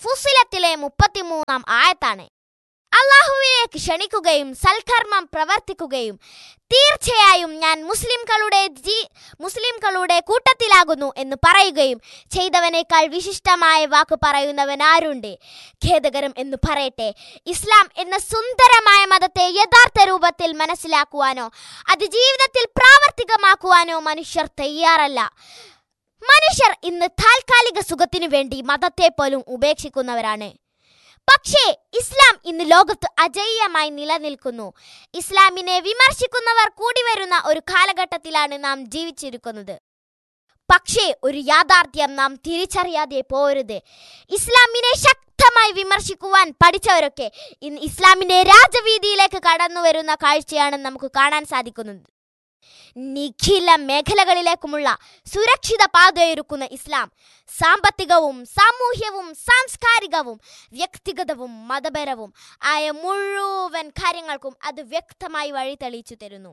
ഫുസിലത്തിലെ മുപ്പത്തിമൂന്നാം ആയത്താണ് അള്ളാഹുവിലേക്ക് ക്ഷണിക്കുകയും സൽക്കർമ്മം പ്രവർത്തിക്കുകയും തീർച്ചയായും ഞാൻ മുസ്ലിംകളുടെ ജീ മുസ്ലിംകളുടെ കൂട്ടത്തിലാകുന്നു എന്ന് പറയുകയും ചെയ്തവനേക്കാൾ വിശിഷ്ടമായ വാക്ക് പറയുന്നവൻ ആരുണ്ട് ഖേദകരം എന്ന് പറയട്ടെ ഇസ്ലാം എന്ന സുന്ദരമായ മതത്തെ യഥാർത്ഥ രൂപത്തിൽ മനസ്സിലാക്കുവാനോ അത് ജീവിതത്തിൽ പ്രാവർത്തികമാക്കുവാനോ മനുഷ്യർ തയ്യാറല്ല മനുഷ്യർ ഇന്ന് താൽക്കാലിക സുഖത്തിനു വേണ്ടി മതത്തെ പോലും ഉപേക്ഷിക്കുന്നവരാണ് പക്ഷേ ഇസ്ലാം ഇന്ന് ലോകത്ത് അജയ്യമായി നിലനിൽക്കുന്നു ഇസ്ലാമിനെ വിമർശിക്കുന്നവർ കൂടി വരുന്ന ഒരു കാലഘട്ടത്തിലാണ് നാം ജീവിച്ചിരിക്കുന്നത് പക്ഷേ ഒരു യാഥാർത്ഥ്യം നാം തിരിച്ചറിയാതെ പോരുത് ഇസ്ലാമിനെ ശക്തമായി വിമർശിക്കുവാൻ പഠിച്ചവരൊക്കെ ഇന്ന് ഇസ്ലാമിന്റെ രാജവീതിയിലേക്ക് കടന്നു വരുന്ന കാഴ്ചയാണ് നമുക്ക് കാണാൻ സാധിക്കുന്നത് നിഖില മേഖലകളിലേക്കുമുള്ള സുരക്ഷിത പാതയൊരുക്കുന്ന ഇസ്ലാം സാമ്പത്തികവും സാമൂഹ്യവും സാംസ്കാരികവും വ്യക്തിഗതവും മതപരവും ആയ മുഴുവൻ കാര്യങ്ങൾക്കും അത് വ്യക്തമായി വഴി തെളിയിച്ചു തരുന്നു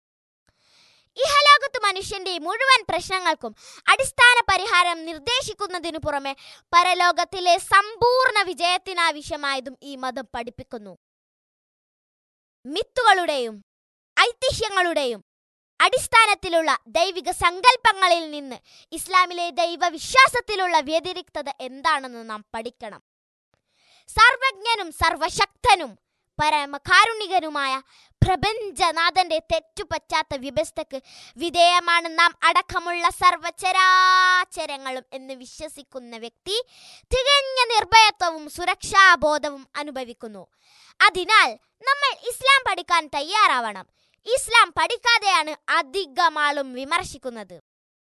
ഇഹലോകത്ത് മനുഷ്യന്റെ മുഴുവൻ പ്രശ്നങ്ങൾക്കും അടിസ്ഥാന പരിഹാരം നിർദ്ദേശിക്കുന്നതിനു പുറമെ പരലോകത്തിലെ സമ്പൂർണ്ണ വിജയത്തിനാവശ്യമായതും ഈ മതം പഠിപ്പിക്കുന്നു മിത്തുകളുടെയും ഐതിഹ്യങ്ങളുടെയും അടിസ്ഥാനത്തിലുള്ള ദൈവിക സങ്കല്പങ്ങളിൽ നിന്ന് ഇസ്ലാമിലെ ദൈവവിശ്വാസത്തിലുള്ള വ്യതിരിക്തത എന്താണെന്ന് നാം പഠിക്കണം സർവജ്ഞനും സർവശക്തനും പരമകാരുണികനുമായ പ്രപഞ്ചനാഥന്റെ തെറ്റുപറ്റാത്ത വ്യവസ്ഥക്ക് വിധേയമാണ് നാം അടക്കമുള്ള സർവചരാചരങ്ങളും എന്ന് വിശ്വസിക്കുന്ന വ്യക്തി തികഞ്ഞ നിർഭയത്വവും സുരക്ഷാബോധവും അനുഭവിക്കുന്നു അതിനാൽ നമ്മൾ ഇസ്ലാം പഠിക്കാൻ തയ്യാറാവണം ഇസ്ലാം പഠിക്കാതെയാണ് അധികമാളും വിമർശിക്കുന്നത്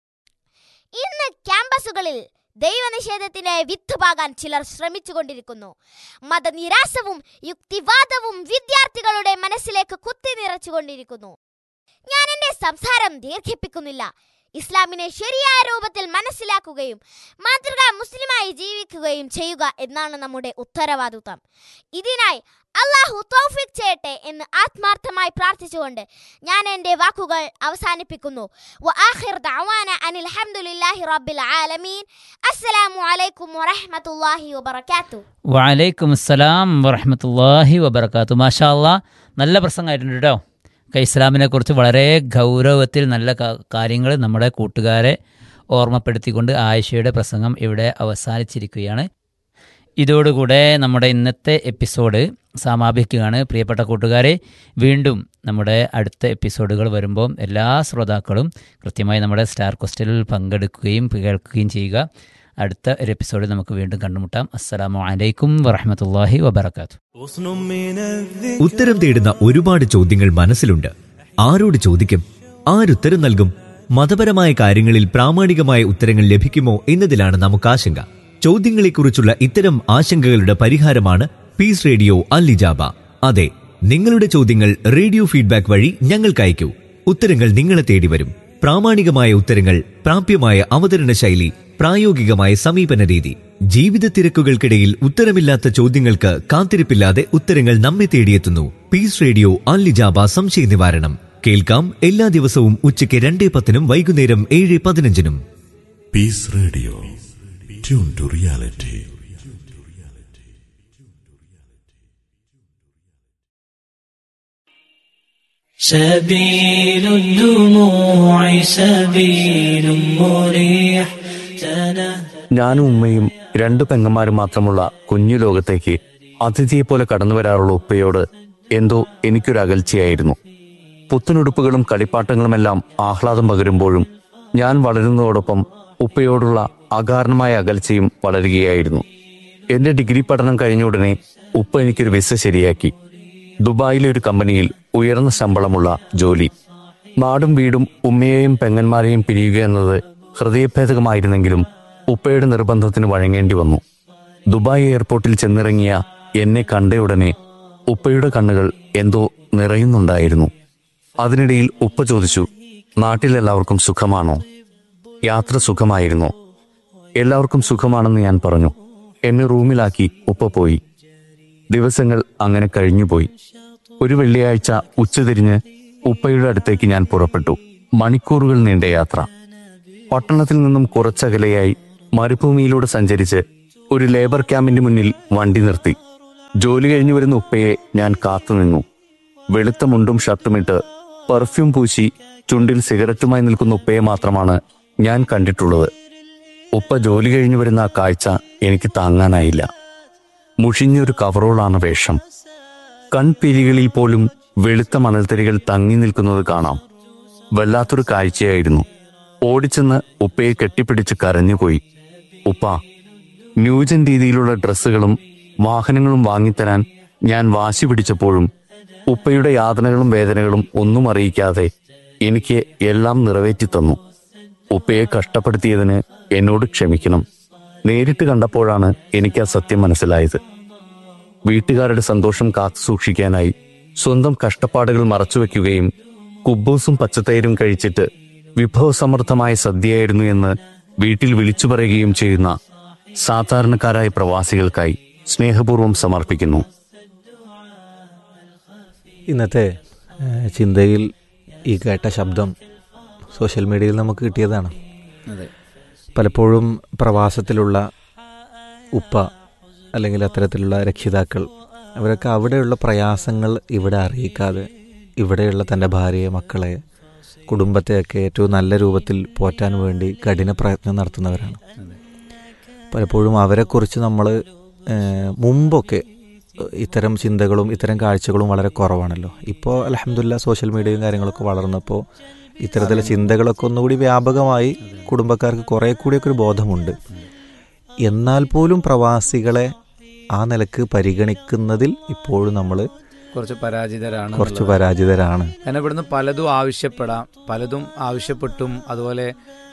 ഇന്ന് ക്യാമ്പസുകളിൽ ദൈവനിഷേധത്തിന് വിത്ത് പാകാൻ ചിലർ ശ്രമിച്ചുകൊണ്ടിരിക്കുന്നു മതനിരാശവും യുക്തിവാദവും വിദ്യാർത്ഥികളുടെ മനസ്സിലേക്ക് കുത്തി നിറച്ചുകൊണ്ടിരിക്കുന്നു ഞാൻ എന്റെ സംസാരം ദീർഘിപ്പിക്കുന്നില്ല ഇസ്ലാമിനെ ശരിയായ രൂപത്തിൽ മനസ്സിലാക്കുകയും മാതൃകാ മുസ്ലിമായി ജീവിക്കുകയും ചെയ്യുക എന്നാണ് നമ്മുടെ ഉത്തരവാദിത്വം ഇതിനായി അള്ളാഹു തൗഫിക് ചെയ്യട്ടെ എന്ന് ആത്മാർത്ഥമായി പ്രാർത്ഥിച്ചുകൊണ്ട് ഞാൻ എൻ്റെ വാക്കുകൾ അവസാനിപ്പിക്കുന്നു വആഖിർ ദഅവാന അനിൽ ഹംദുലില്ലാഹി റബ്ബിൽ ആലമീൻ അസ്സലാമു അലൈക്കും വറഹ്മത്തുള്ളാഹി വബറകാതുഹു വലൈക്കും അസ്സലാം വറഹമത്തല്ലാഹി വബർക്കാത്തു മാഷാ അല്ലാ നല്ല പ്രസംഗമായിട്ടുണ്ട് കേട്ടോ ഒക്കെ ഇസ്ലാമിനെ കുറിച്ച് വളരെ ഗൗരവത്തിൽ നല്ല കാര്യങ്ങൾ നമ്മുടെ കൂട്ടുകാരെ ഓർമ്മപ്പെടുത്തിക്കൊണ്ട് ആയിഷയുടെ പ്രസംഗം ഇവിടെ അവസാനിച്ചിരിക്കുകയാണ് ഇതോടുകൂടെ നമ്മുടെ ഇന്നത്തെ എപ്പിസോഡ് സമാപിക്കുകയാണ് പ്രിയപ്പെട്ട കൂട്ടുകാരെ വീണ്ടും നമ്മുടെ അടുത്ത എപ്പിസോഡുകൾ വരുമ്പോൾ എല്ലാ ശ്രോതാക്കളും കൃത്യമായി നമ്മുടെ സ്റ്റാർ ക്വസ്റ്റലിൽ പങ്കെടുക്കുകയും കേൾക്കുകയും ചെയ്യുക അടുത്ത ഒരു എപ്പിസോഡിൽ നമുക്ക് വീണ്ടും കണ്ടുമുട്ടാം അസ്സലാമു അലൈക്കും വറഹമത്തല്ലാഹി വബർക്കാത്തു ഉത്തരം തേടുന്ന ഒരുപാട് ചോദ്യങ്ങൾ മനസ്സിലുണ്ട് ആരോട് ചോദിക്കും ആരുത്തരം നൽകും മതപരമായ കാര്യങ്ങളിൽ പ്രാമാണികമായ ഉത്തരങ്ങൾ ലഭിക്കുമോ എന്നതിലാണ് നമുക്ക് ആശങ്ക ചോദ്യങ്ങളെക്കുറിച്ചുള്ള ഇത്തരം ആശങ്കകളുടെ പരിഹാരമാണ് പീസ് റേഡിയോ അല്ലിജാബ അതെ നിങ്ങളുടെ ചോദ്യങ്ങൾ റേഡിയോ ഫീഡ്ബാക്ക് വഴി ഞങ്ങൾക്ക് അയക്കൂ ഉത്തരങ്ങൾ നിങ്ങളെ തേടി വരും പ്രാമാണികമായ ഉത്തരങ്ങൾ പ്രാപ്യമായ അവതരണ ശൈലി പ്രായോഗികമായ സമീപന രീതി ജീവിത തിരക്കുകൾക്കിടയിൽ ഉത്തരമില്ലാത്ത ചോദ്യങ്ങൾക്ക് കാത്തിരിപ്പില്ലാതെ ഉത്തരങ്ങൾ നമ്മെ തേടിയെത്തുന്നു പീസ് റേഡിയോ അല്ലിജാബ സംശയ നിവാരണം കേൾക്കാം എല്ലാ ദിവസവും ഉച്ചയ്ക്ക് രണ്ടേ പത്തിനും വൈകുന്നേരം ഏഴ് പതിനഞ്ചിനും Peace Radio. Tune to reality. سبيل الدموع سبيل مريح ഞാനും ഉമ്മയും രണ്ടു പെങ്ങന്മാരും മാത്രമുള്ള കുഞ്ഞു ലോകത്തേക്ക് അതിഥിയെ പോലെ കടന്നു വരാറുള്ള ഉപ്പയോട് എന്തോ എനിക്കൊരു അകൽച്ചയായിരുന്നു പുത്തനുടുപ്പുകളും കളിപ്പാട്ടങ്ങളുമെല്ലാം ആഹ്ലാദം പകരുമ്പോഴും ഞാൻ വളരുന്നതോടൊപ്പം ഉപ്പയോടുള്ള അകാരണമായ അകൽച്ചയും വളരുകയായിരുന്നു എന്റെ ഡിഗ്രി പഠനം കഴിഞ്ഞ ഉടനെ ഉപ്പ എനിക്കൊരു വിസ ശരിയാക്കി ദുബായിലെ ഒരു കമ്പനിയിൽ ഉയർന്ന ശമ്പളമുള്ള ജോലി നാടും വീടും ഉമ്മയെയും പെങ്ങന്മാരെയും പിരിയുക എന്നത് ഹൃദയഭേദകമായിരുന്നെങ്കിലും ഉപ്പയുടെ നിർബന്ധത്തിന് വഴങ്ങേണ്ടി വന്നു ദുബായ് എയർപോർട്ടിൽ ചെന്നിറങ്ങിയ എന്നെ കണ്ടയുടനെ ഉപ്പയുടെ കണ്ണുകൾ എന്തോ നിറയുന്നുണ്ടായിരുന്നു അതിനിടയിൽ ഉപ്പ ചോദിച്ചു നാട്ടിലെല്ലാവർക്കും സുഖമാണോ യാത്ര സുഖമായിരുന്നോ എല്ലാവർക്കും സുഖമാണെന്ന് ഞാൻ പറഞ്ഞു എന്നെ റൂമിലാക്കി ഉപ്പ പോയി ദിവസങ്ങൾ അങ്ങനെ കഴിഞ്ഞുപോയി ഒരു വെള്ളിയാഴ്ച ഉച്ചതിരിഞ്ഞ് ഉപ്പയുടെ അടുത്തേക്ക് ഞാൻ പുറപ്പെട്ടു മണിക്കൂറുകൾ നീണ്ട യാത്ര പട്ടണത്തിൽ നിന്നും കുറച്ചകലെയായി മരുഭൂമിയിലൂടെ സഞ്ചരിച്ച് ഒരു ലേബർ ക്യാമ്പിന്റെ മുന്നിൽ വണ്ടി നിർത്തി ജോലി കഴിഞ്ഞു വരുന്ന ഉപ്പയെ ഞാൻ കാത്തുനിന്നു വെളുത്ത മുണ്ടും ഷർട്ടുമിട്ട് പെർഫ്യൂം പൂശി ചുണ്ടിൽ സിഗരറ്റുമായി നിൽക്കുന്ന ഉപ്പയെ മാത്രമാണ് ഞാൻ കണ്ടിട്ടുള്ളത് ഉപ്പ ജോലി കഴിഞ്ഞു വരുന്ന ആ കാഴ്ച എനിക്ക് താങ്ങാനായില്ല മുഷിഞ്ഞൊരു കവറോളാണ് വേഷം കൺപിരികളിൽ പോലും വെളുത്ത മണൽത്തരികൾ തങ്ങി നിൽക്കുന്നത് കാണാം വല്ലാത്തൊരു കാഴ്ചയായിരുന്നു ഓടിച്ചെന്ന് ഉപ്പയെ കെട്ടിപ്പിടിച്ച് കരഞ്ഞുപോയി ഉപ്പ ന്യൂജൻ രീതിയിലുള്ള ഡ്രസ്സുകളും വാഹനങ്ങളും വാങ്ങിത്തരാൻ ഞാൻ വാശി പിടിച്ചപ്പോഴും ഉപ്പയുടെ യാതനകളും വേദനകളും ഒന്നും അറിയിക്കാതെ എനിക്ക് എല്ലാം നിറവേറ്റി തന്നു ഉപ്പയെ കഷ്ടപ്പെടുത്തിയതിന് എന്നോട് ക്ഷമിക്കണം നേരിട്ട് കണ്ടപ്പോഴാണ് എനിക്ക് ആ സത്യം മനസ്സിലായത് വീട്ടുകാരുടെ സന്തോഷം കാത്തു സൂക്ഷിക്കാനായി സ്വന്തം കഷ്ടപ്പാടുകൾ മറച്ചുവെക്കുകയും കുബൂസും പച്ചത്തൈരും കഴിച്ചിട്ട് വിഭവസമൃദ്ധമായ സദ്യയായിരുന്നു എന്ന് വീട്ടിൽ വിളിച്ചു പറയുകയും ചെയ്യുന്ന സാധാരണക്കാരായ പ്രവാസികൾക്കായി സ്നേഹപൂർവ്വം സമർപ്പിക്കുന്നു ഇന്നത്തെ ഏഹ്, ചിന്തയിൽ ഈ കേട്ട ശബ്ദം സോഷ്യൽ മീഡിയയിൽ നമുക്ക് കിട്ടിയതാണ് അതെ പലപ്പോഴും പ്രവാസത്തിലുള്ള ഉപ്പ അല്ലെങ്കിൽ അത്തരത്തിലുള്ള രക്ഷിതാക്കൾ അവരൊക്കെ അവിടെയുള്ള പ്രയാസങ്ങൾ ഇവിടെ അറിയിക്കാതെ ഇവിടെയുള്ള തൻ്റെ ഭാര്യയെ മക്കളെ കുടുംബത്തെയൊക്കെ ഏറ്റവും നല്ല രൂപത്തിൽ പോറ്റാൻ വേണ്ടി കഠിന പ്രയത്നം നടത്തുന്നവരാണ് പലപ്പോഴും അവരെക്കുറിച്ച് നമ്മൾ മുമ്പൊക്കെ ഏഹ്, ഇത്തരം ചിന്തകളും ഇത്തരം കാഴ്ചകളും വളരെ കുറവാണല്ലോ ഇപ്പോൾ അലഹമില്ല സോഷ്യൽ മീഡിയയും കാര്യങ്ങളൊക്കെ വളർന്നപ്പോൾ ഇത്തരത്തിലുള്ള ചിന്തകളൊക്കെ ഒന്നുകൂടി വ്യാപകമായി കുടുംബക്കാർക്ക് കുറെ കൂടിയൊക്കെ ഒരു ബോധമുണ്ട് എന്നാൽ പോലും പ്രവാസികളെ ആ നിലക്ക് പരിഗണിക്കുന്നതിൽ ഇപ്പോഴും നമ്മൾ കുറച്ച് പരാജിതരാണ് കുറച്ച് പരാജിതരാണ് കാരണം ഇവിടുന്ന് പലതും ആവശ്യപ്പെടാം പലതും ആവശ്യപ്പെട്ടും അതുപോലെ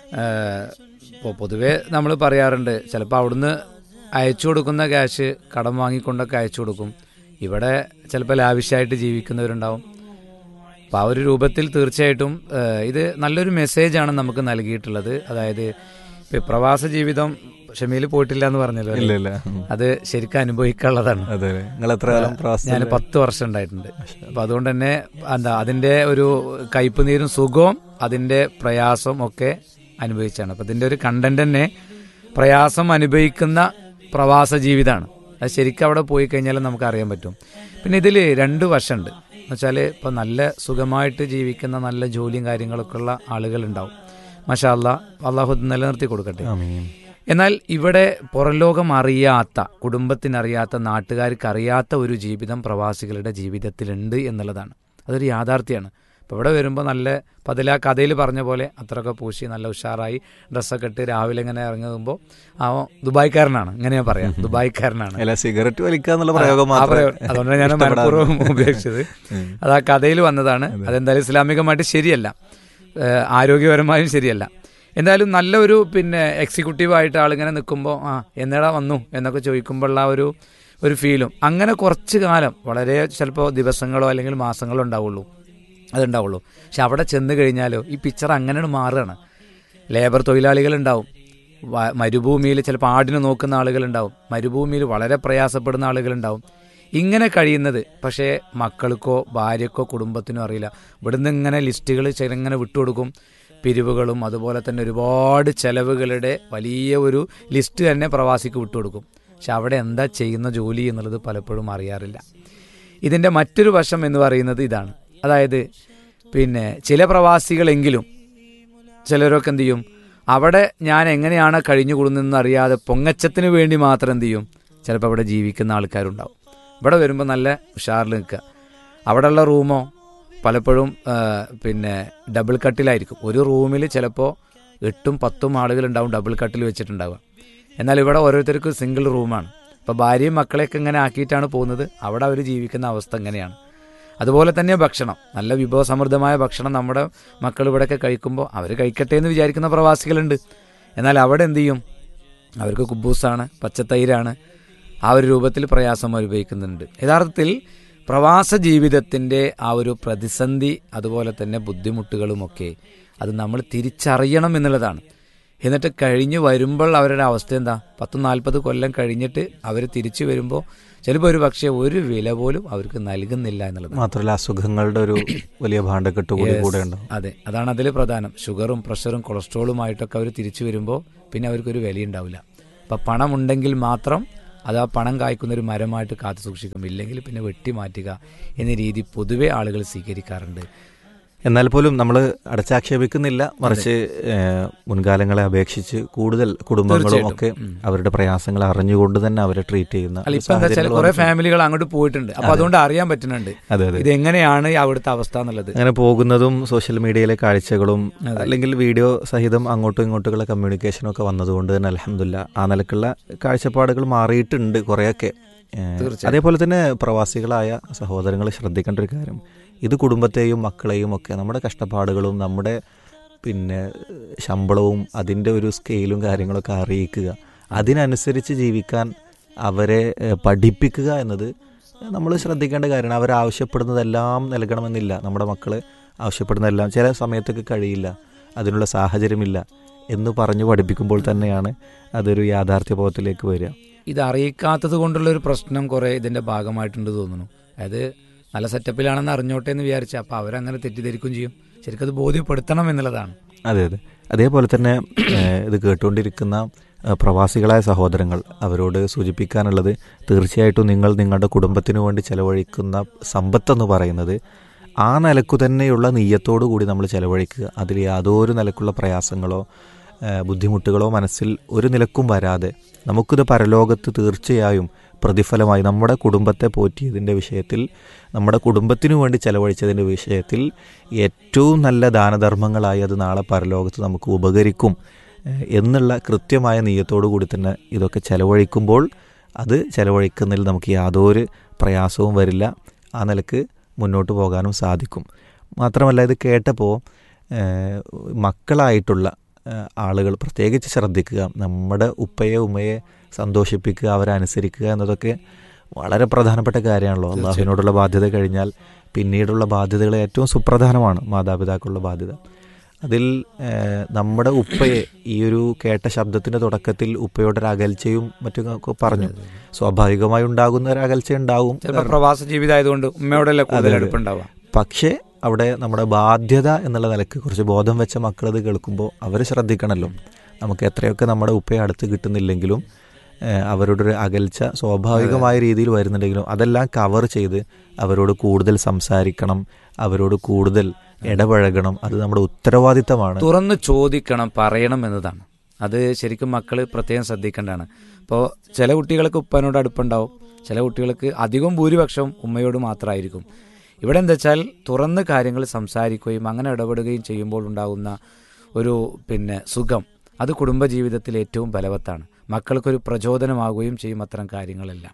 ഇപ്പോൾ പൊതുവേ നമ്മൾ പറയാറുണ്ട് ചിലപ്പോൾ അവിടുന്ന് അയച്ചു കൊടുക്കുന്ന ക്യാഷ് കടം വാങ്ങിക്കൊണ്ടൊക്കെ അയച്ചു കൊടുക്കും ഇവിടെ ചിലപ്പോൾ ലാവിഷായിട്ട് ജീവിക്കുന്നവരുണ്ടാവും അപ്പോൾ ആ ഒരു രൂപത്തിൽ തീർച്ചയായിട്ടും ഏഹ്, ഇത് നല്ലൊരു മെസ്സേജാണ് നമുക്ക് നൽകിയിട്ടുള്ളത് അതായത് ഇപ്പൊ പ്രവാസ ജീവിതം ഷമീൽ പോയിട്ടില്ല എന്ന് പറഞ്ഞല്ലോ ഇല്ല അല്ലേ? ഇല്ല ഉം. അത് ശരിക്കും അനുഭവിക്കാനുള്ളതാണ് അതെ നിങ്ങൾ എത്ര കാലം പ്രവാസത്തിൽ ഞാൻ പത്ത് വർഷം ഉണ്ടായിട്ടുണ്ട് അപ്പൊ അതുകൊണ്ട് തന്നെ എന്താ അതിന്റെ ഒരു കയ്പ് നീരും സുഖവും അതിന്റെ പ്രയാസവും ഒക്കെ അനുഭവിച്ചാണ് അപ്പൊ ഇതിന്റെ ഒരു കണ്ടന്റ് തന്നെ പ്രയാസം അനുഭവിക്കുന്ന പ്രവാസ ജീവിതമാണ് അത് ശരിക്കും അവിടെ പോയി കഴിഞ്ഞാൽ നമുക്ക് അറിയാൻ പറ്റും പിന്നെ ഇതിൽ രണ്ട് വശമുണ്ട് എന്നുവെച്ചാൽ ഇപ്പൊ നല്ല സുഖമായിട്ട് ജീവിക്കുന്ന നല്ല ജോലിയും കാര്യങ്ങളൊക്കെ ഉള്ള ആളുകൾ ഉണ്ടാവും മഷാ അല്ലാ അള്ളാഹു ഇത് നിലനിർത്തി കൊടുക്കട്ടെ ആമീൻ. എന്നാൽ ഇവിടെ പുറംലോകം അറിയാത്ത കുടുംബത്തിനറിയാത്ത നാട്ടുകാർക്ക് അറിയാത്ത ഒരു ജീവിതം പ്രവാസികളുടെ ജീവിതത്തിലുണ്ട് എന്നുള്ളതാണ് അതൊരു യാഥാർത്ഥ്യമാണ് അപ്പോൾ ഇവിടെ വരുമ്പോൾ നല്ല ഇപ്പം അതിൽ ആ കഥയിൽ പറഞ്ഞ പോലെ അത്രയൊക്കെ പൂശി നല്ല ഉഷാറായി ഡ്രസ്സൊക്കെ ഇട്ട് രാവിലെ ഇങ്ങനെ ഇറങ്ങുമ്പോൾ ആ ദുബായ്ക്കാരനാണ് ഇങ്ങനെ ഞാൻ പറയാം ദുബായ്ക്കാരനാണ് അല്ല സിഗരറ്റ് വലിക്കുക എന്നുള്ള പ്രയോഗം ആ മാത്രമേ പ്രയോഗം. അതുകൊണ്ടാണ് ഞാൻ മനഃപൂർവ്വം ഉപയോഗിച്ചത് അത് ആ കഥയിൽ വന്നതാണ് അതെന്തായാലും ഇസ്ലാമികമായിട്ട് ശരിയല്ല ഏഹ് ആരോഗ്യപരമായും ശരിയല്ല എന്തായാലും നല്ലൊരു പിന്നെ എക്സിക്യൂട്ടീവായിട്ട് ആളിങ്ങനെ നിൽക്കുമ്പോൾ ആ എന്നടാ വന്നു എന്നൊക്കെ ചോദിക്കുമ്പോഴുള്ള ആ ഒരു ഒരു ഫീലും അങ്ങനെ കുറച്ച് കാലം വളരെ ചിലപ്പോൾ ദിവസങ്ങളോ അല്ലെങ്കിൽ മാസങ്ങളോ ഉണ്ടാവുള്ളൂ അതുണ്ടാവുള്ളൂ പക്ഷെ അവിടെ ചെന്ന് കഴിഞ്ഞാലോ ഈ പിക്ചർ അങ്ങനെയാണ് മാറുകയാണ് ലേബർ തൊഴിലാളികളുണ്ടാവും വ- മരുഭൂമിയിൽ ചിലപ്പോൾ ആടിനെ നോക്കുന്ന ആളുകളുണ്ടാവും മരുഭൂമിയിൽ വളരെ പ്രയാസപ്പെടുന്ന ആളുകളുണ്ടാവും ഇങ്ങനെ കഴിയുന്നത് പക്ഷേ മക്കൾക്കോ ഭാര്യക്കോ കുടുംബത്തിനോ അറിയില്ല ഇവിടുന്ന് ഇങ്ങനെ ലിസ്റ്റുകൾ ഇങ്ങനെ വിട്ടുകൊടുക്കും പിരിവുകളും അതുപോലെ തന്നെ ഒരുപാട് ചെലവുകളുടെ വലിയ ഒരു ലിസ്റ്റ് തന്നെ പ്രവാസിക്ക് വിട്ടുകൊടുക്കും പക്ഷെ അവിടെ എന്താ ചെയ്യുന്ന ജോലി എന്നുള്ളത് പലപ്പോഴും അറിയാറില്ല ഇതിൻ്റെ മറ്റൊരു വശം എന്ന് പറയുന്നത് ഇതാണ് അതായത് പിന്നെ ചില പ്രവാസികളെങ്കിലും ചിലരൊക്കെ എന്ത് ചെയ്യും അവിടെ ഞാൻ എങ്ങനെയാണ് കഴിഞ്ഞുകൂടുന്നതെന്ന് അറിയാതെ പൊങ്ങച്ചത്തിന് വേണ്ടി മാത്രം എന്ത് ചെയ്യും ചിലപ്പോൾ അവിടെ ജീവിക്കുന്ന ആൾക്കാരുണ്ടാവും ഇവിടെ വരുമ്പോൾ നല്ല ഉഷാറിൽ നിൽക്കുക അവിടെയുള്ള റൂമോ പലപ്പോഴും ആ, പിന്നെ ഡബിൾ കട്ടിലായിരിക്കും ഒരു റൂമിൽ ചിലപ്പോൾ എട്ടും പത്തും ആളുകളുണ്ടാവും ഡബിൾ കട്ടിൽ വെച്ചിട്ടുണ്ടാവുക എന്നാൽ ഇവിടെ ഓരോരുത്തർക്കും സിംഗിൾ റൂമാണ് ഇപ്പോൾ ഭാര്യയും മക്കളെയൊക്കെ ഇങ്ങനെ ആക്കിയിട്ടാണ് പോകുന്നത് അവിടെ അവർ ജീവിക്കുന്ന അവസ്ഥ എങ്ങനെയാണ് അതുപോലെ തന്നെ ഭക്ഷണം നല്ല വിഭവസമൃദ്ധമായ ഭക്ഷണം നമ്മുടെ മക്കൾ ഇവിടെയൊക്കെ കഴിക്കുമ്പോൾ അവർ കഴിക്കട്ടെ എന്ന് വിചാരിക്കുന്ന പ്രവാസികളുണ്ട് എന്നാൽ അവിടെ എന്ത് ചെയ്യും അവർക്ക് കുബൂസാണ് പച്ചത്തൈരാണ് ആ ഒരു രൂപത്തിൽ പ്രയാസം അനുഭവിക്കുന്നുണ്ട് യഥാർത്ഥത്തിൽ പ്രവാസ ജീവിതത്തിൻ്റെ ആ ഒരു പ്രതിസന്ധി അതുപോലെ തന്നെ ബുദ്ധിമുട്ടുകളുമൊക്കെ അത് നമ്മൾ തിരിച്ചറിയണം എന്നുള്ളതാണ് എന്നിട്ട് കഴിഞ്ഞ് വരുമ്പോൾ അവരുടെ അവസ്ഥ എന്താ പത്ത് നാൽപ്പത് കൊല്ലം കഴിഞ്ഞിട്ട് അവർ തിരിച്ചു വരുമ്പോൾ ചിലപ്പോൾ ഒരു പക്ഷേ ഒരു വില പോലും അവർക്ക് നൽകുന്നില്ല എന്നുള്ളത് മാത്രമല്ല അസുഖങ്ങളുടെ ഒരു വലിയ ഭാണ്ഡക്കെട്ട് കൂടി Yes. കൂടെ ഉണ്ടാവും അതെ അതാണ് അതിൽ പ്രധാനം ഷുഗറും പ്രഷറും കൊളസ്ട്രോളുമായിട്ടൊക്കെ അവർ തിരിച്ചു വരുമ്പോൾ പിന്നെ അവർക്കൊരു വിലയുണ്ടാവില്ല അപ്പം പണമുണ്ടെങ്കിൽ മാത്രം അത് ആ പണം കായ്ക്കുന്ന ഒരു മരമായിട്ട് കാത്തു സൂക്ഷിക്കും ഇല്ലെങ്കിൽ പിന്നെ വെട്ടി മാറ്റുക എന്ന രീതി പൊതുവെ ആളുകൾ സ്വീകരിക്കാറുണ്ട് എന്നാൽ പോലും നമ്മൾ അടച്ചാക്ഷേപിക്കുന്നില്ല മറിച്ച് ഏഹ്, മുൻകാലങ്ങളെ അപേക്ഷിച്ച് കൂടുതൽ കുടുംബങ്ങളും തീർച്ചയായിട്ടും. ഒക്കെ ഉം. അവരുടെ പ്രയാസങ്ങൾ അറിഞ്ഞുകൊണ്ട് തന്നെ അവരെ ട്രീറ്റ് ചെയ്യുന്ന അല്ല ഇപ്പൊ എന്താ വെച്ചാൽ സാഹചര്യങ്ങൾ കുറെ വന്നിട്ടുണ്ട്. ഫാമിലികൾ അങ്ങോട്ട് പോയിട്ടുണ്ട് അപ്പൊ അതെ. അതുകൊണ്ട് അറിയാൻ പറ്റുന്നുണ്ട് അതെ അതെ ഇത് എങ്ങനെയാണ് അവിടുത്തെ അവസ്ഥ എന്നുള്ളത് അങ്ങനെ പോകുന്നതും സോഷ്യൽ മീഡിയയിലെ കാഴ്ചകളും അതെ. അല്ലെങ്കിൽ വീഡിയോ സഹിതം അങ്ങോട്ടും ഇങ്ങോട്ടുള്ള കമ്മ്യൂണിക്കേഷനും ഒക്കെ വന്നതുകൊണ്ട് തന്നെ അലഹമില്ല ആ നിലക്കുള്ള കാഴ്ചപ്പാടുകൾ മാറിയിട്ടുണ്ട് കുറേയൊക്കെ ഏഹ്, തീർച്ചയായും. അതേപോലെ തന്നെ പ്രവാസികളായ സഹോദരങ്ങൾ ശ്രദ്ധിക്കേണ്ട ഒരു കാര്യം ഇത് കുടുംബത്തെയും മക്കളെയും ഒക്കെ നമ്മുടെ കഷ്ടപ്പാടുകളും നമ്മുടെ പിന്നെ ശമ്പളവും അതിൻ്റെ ഒരു സ്കെയിലും കാര്യങ്ങളൊക്കെ അറിയിക്കുക അതിനനുസരിച്ച് ജീവിക്കാൻ അവരെ ഏഹ്, പഠിപ്പിക്കുക എന്നത് നമ്മൾ ശ്രദ്ധിക്കേണ്ട കാര്യമാണ് അവർ ആവശ്യപ്പെടുന്നതെല്ലാം നൽകണമെന്നില്ല നമ്മുടെ മക്കൾ ആവശ്യപ്പെടുന്നതെല്ലാം ചില സമയത്തൊക്കെ കഴിയില്ല അതിനുള്ള സാഹചര്യമില്ല എന്ന് പറഞ്ഞു പഠിപ്പിക്കുമ്പോൾ തന്നെയാണ് അതൊരു യാഥാർത്ഥ്യബോധത്തിലേക്ക് വരിക ഇത് അറിയിക്കാത്തത് കൊണ്ടുള്ള ഒരു പ്രശ്നം കുറെ ഇതിന്റെ ഭാഗമായിട്ടുണ്ട് തോന്നുന്നു അതായത് നല്ല സെറ്റപ്പിലാണെന്ന് അറിഞ്ഞോട്ടെ എന്ന് വിചാരിച്ച അപ്പൊ അവരങ്ങനെ തെറ്റിദ്ധരിക്കും ചെയ്യും ശരിക്കും അത് ബോധ്യപ്പെടുത്തണം എന്നുള്ളതാണ് അതെ അതെ അതേപോലെ തന്നെ ഏഹ്, ഇത് കേട്ടുകൊണ്ടിരിക്കുന്ന ഏഹ്, പ്രവാസികളായ സഹോദരങ്ങൾ അവരോട് സൂചിപ്പിക്കാനുള്ളത് തീർച്ചയായിട്ടും നിങ്ങൾ നിങ്ങളുടെ കുടുംബത്തിന് വേണ്ടി ചെലവഴിക്കുന്ന സമ്പത്തെന്ന് പറയുന്നത് ആ നിലക്കു തന്നെയുള്ള നെയ്യത്തോടു കൂടി നമ്മൾ ചെലവഴിക്കുക അതിൽ യാതൊരു നിലക്കുള്ള പ്രയാസങ്ങളോ ഏഹ്, ബുദ്ധിമുട്ടുകളോ മനസ്സിൽ ഒരു നിലക്കും വരാതെ നമുക്കിത് പരലോകത്ത് തീർച്ചയായും പ്രതിഫലമായി നമ്മുടെ കുടുംബത്തെ പോറ്റിയതിൻ്റെ വിഷയത്തിൽ നമ്മുടെ കുടുംബത്തിനു വേണ്ടി ചെലവഴിച്ചതിൻ്റെ വിഷയത്തിൽ ഏറ്റവും നല്ല ദാനധർമ്മങ്ങളായി അത് നാളെ പരലോകത്ത് നമുക്ക് ഉപകരിക്കും ഏഹ്, എന്നുള്ള കൃത്യമായ നീയത്തോടു കൂടി തന്നെ ഇതൊക്കെ ചെലവഴിക്കുമ്പോൾ അത് ചെലവഴിക്കുന്നതിൽ നമുക്ക് യാതൊരു പ്രയാസവും വരില്ല ആ നിലക്ക് മുന്നോട്ട് പോകാനും സാധിക്കും മാത്രമല്ല ഇത് കേട്ടപ്പോൾ ഏഹ്, മക്കളായിട്ടുള്ള ഏഹ്, ആളുകൾ പ്രത്യേകിച്ച് ശ്രദ്ധിക്കുക നമ്മുടെ ഉപ്പയെ ഉമ്മയെ സന്തോഷിപ്പിക്കുക അവരെ അനുസരിക്കുക എന്നതൊക്കെ വളരെ പ്രധാനപ്പെട്ട കാര്യമാണല്ലോ അള്ളാഹുവിനോടുള്ള ബാധ്യത കഴിഞ്ഞാൽ പിന്നീടുള്ള ബാധ്യതകൾ ഏറ്റവും സുപ്രധാനമാണ് മാതാപിതാക്കളുടെ ബാധ്യത അതിൽ ഏഹ്, നമ്മുടെ ഉപ്പയെ ഈ ഒരു കേട്ട ശബ്ദത്തിന്റെ തുടക്കത്തിൽ ഉപ്പയുടെ ഒരു അകൽച്ചയും മറ്റും ഒക്കെ പറഞ്ഞു സ്വാഭാവികമായി ഉണ്ടാകുന്ന ഒരു അകൽച്ച ഉണ്ടാവും ചിലപ്പോൾ പ്രവാസ ജീവിതമായതുകൊണ്ട് ഉമ്മയോടല്ലേ അതെ, കൂടുതൽ അതെ. അടുപ്പുണ്ടാവുക പക്ഷേ അവിടെ നമ്മുടെ ബാധ്യത എന്നുള്ള നിലക്ക് കുറച്ച് ബോധം വെച്ച മക്കളത് കേൾക്കുമ്പോൾ അവർ ശ്രദ്ധിക്കണമല്ലോ നമുക്ക് എത്രയൊക്കെ നമ്മുടെ ഉപ്പയെ അടുത്ത് കിട്ടുന്നില്ലെങ്കിലും ഏഹ്, അവരുടെ ഒരു അകൽച്ച സ്വാഭാവികമായ രീതിയിൽ വരുന്നുണ്ടെങ്കിലും അതെല്ലാം കവർ ചെയ്ത് അവരോട് കൂടുതൽ സംസാരിക്കണം അവരോട് കൂടുതൽ ഇടപഴകണം അത് നമ്മുടെ ഉത്തരവാദിത്തമാണ് തുറന്ന് ചോദിക്കണം പറയണം എന്നതാണ് അത് ശരിക്കും മക്കൾ പ്രത്യേകം ശ്രദ്ധിക്കേണ്ടതാണ് ഇപ്പോൾ ചില കുട്ടികൾക്ക് ഉപ്പനോട് അടുപ്പുണ്ടാവും ചില കുട്ടികൾക്ക് അധികം ഭൂരിപക്ഷവും ഉമ്മയോട് മാത്രമായിരിക്കും ഇവിടെ എന്താ വെച്ചാൽ തുറന്ന് കാര്യങ്ങൾ സംസാരിക്കുകയും അങ്ങനെ ഇടപെടുകയും ചെയ്യുമ്പോൾ ഉണ്ടാകുന്ന ഒരു പിന്നെ സുഖം അത് കുടുംബജീവിതത്തിൽ ഏറ്റവും ബലവത്താണ് മക്കൾക്കൊരു പ്രചോദനമാകുകയും ചെയ്യും അത്തരം കാര്യങ്ങളെല്ലാം